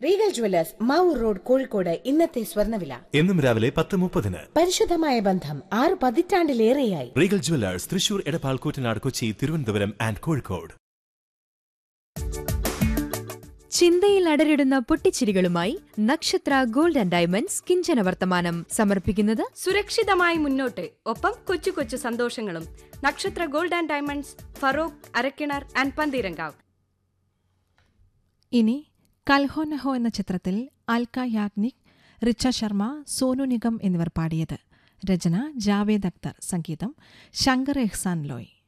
Regal jewellers Mavoor road Kozhikode ഇന്നത്തെ സ്വർണ്ണവില എന്നും രാവിലെ പത്ത് മുപ്പതിന് പരിശുദ്ധമായ ബന്ധം ആറ് പതിറ്റാണ്ടിലേറെയായി regal jewellers Thrissur Edappal Koottanad Kochi Thiruvananthapuram and Kozhikode ചിന്തയിൽ അടരിടുന്ന പൊട്ടിച്ചിരികളുമായി നക്ഷത്ര ഗോൾഡ് ആൻഡ് ഡയമണ്ട്സ് കിഞ്ചന വർത്തമാനം സമർപ്പിക്കുന്നത് സുരക്ഷിതമായി മുന്നോട്ട് ഒപ്പം കൊച്ചു കൊച്ചു സന്തോഷങ്ങളും നക്ഷത്ര gold and diamonds Feroke Arakkinar and Pantheerankavu ഇനി കൽഹോ നഹോ എന്ന ചിത്രത്തിൽ അൽക്ക യാഗ്നിക് റിച്ച ശർമ്മ സോനു നിഗം എന്നിവർ പാടിയത് രചന ജാവേദ് അക്തർ സംഗീതം ശങ്കർ എഹ്സാൻ ലോയ്